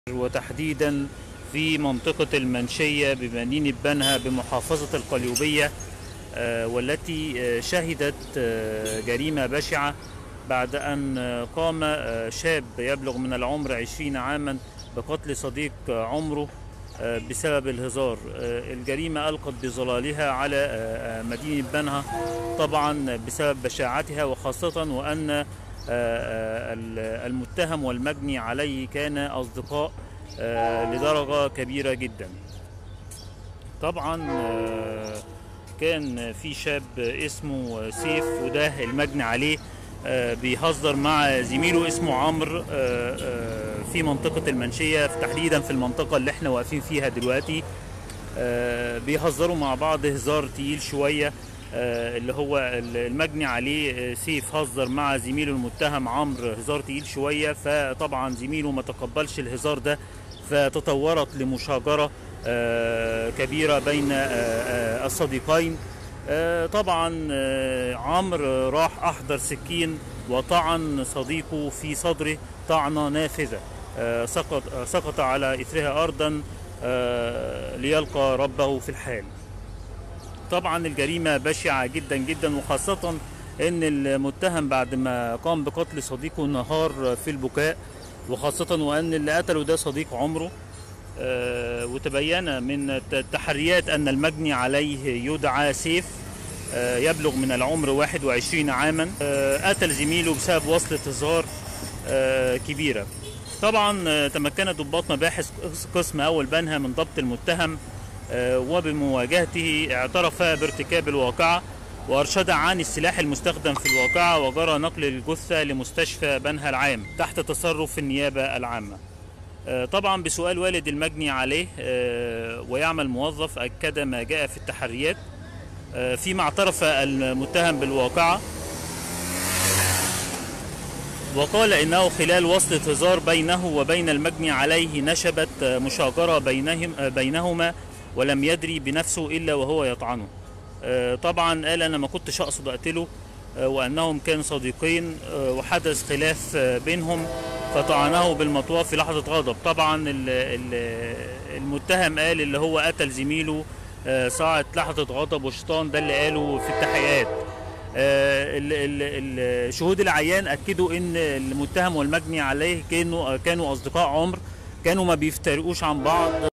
وتحديدا في منطقة المنشية بمدينة بنها بمحافظة القليوبية آه، والتي آه، شهدت آه، جريمة بشعة بعد أن آه، قام آه، شاب يبلغ من العمر عشرين عاما بقتل صديق آه، عمره آه، بسبب الهزار آه، الجريمة ألقت بظلالها على آه، آه، مدينة بنها طبعا بسبب بشاعتها وخاصة وأن آه، آه، المتهم والمجني عليه كان أصدقاء آه، لدرجة كبيرة جدا طبعا آه، كان في شاب اسمه سيف وده المجني عليه آه، بيهزر مع زميله اسمه عمرو آه، آه، في منطقة المنشية في- تحديدا في المنطقة اللي احنا واقفين فيها دلوقتي آه، بيهزروا مع بعض هزار تقيل شوية آه، اللي هو المجني عليه آه، سيف هزر مع زميله المتهم عمرو هزار تقيل شوية فطبعا زميله ما تقبلش الهزار ده فتطورت لمشاجرة آه، كبيرة بين آه، آه، الصديقين آه، طبعا آه، عمرو راح أحضر سكين وطعن صديقه في صدره طعنة نافذة آه، سقط آه، سقط على إثرها أرضا آه، ليلقى ربه في الحال طبعا الجريمة بشعة جدا جدا وخاصة ان المتهم بعد ما قام بقتل صديقه نهار في البكاء وخاصة وان اللي قتله ده صديق عمره آه، وتبين من التحريات ان المجني عليه يدعى سيف آه، يبلغ من العمر 21 عاما آه، قتل زميله بسبب وصلة هزار آه، كبيرة طبعا آه، تمكن ضباط مباحث قسم اول بنها من ضبط المتهم آه، وبمواجهته اعترف بارتكاب الواقعة وأرشد عن السلاح المستخدم في الواقعة وجرى نقل الجثة لمستشفى بنها العام تحت تصرف النيابة العامة آه، طبعا بسؤال والد المجني عليه آه، ويعمل موظف أكد ما جاء في التحريات آه، فيما اعترف المتهم بالواقعة وقال انه خلال وصلة هزار بينه وبين المجني عليه نشبت آه، مشاجرة بينهم آه، بينهما ولم يدري بنفسه الا وهو يطعنه آه، طبعا قال انا ما كنتش اقصد اقتله آه، وانهم كانوا صديقين آه، وحدث خلاف آه، بينهم فطعنه بالمطوى في لحظة غضب طبعا ال- ال- المتهم قال اللي هو قتل زميله آه، ساعة لحظة غضب وشيطان ده اللي قاله في التحقيقات آه، ال- ال- ال- شهود العيان اكدوا ان المتهم والمجني عليه كانوا كانوا اصدقاء عمر كانوا ما بيفترقوش عن بعض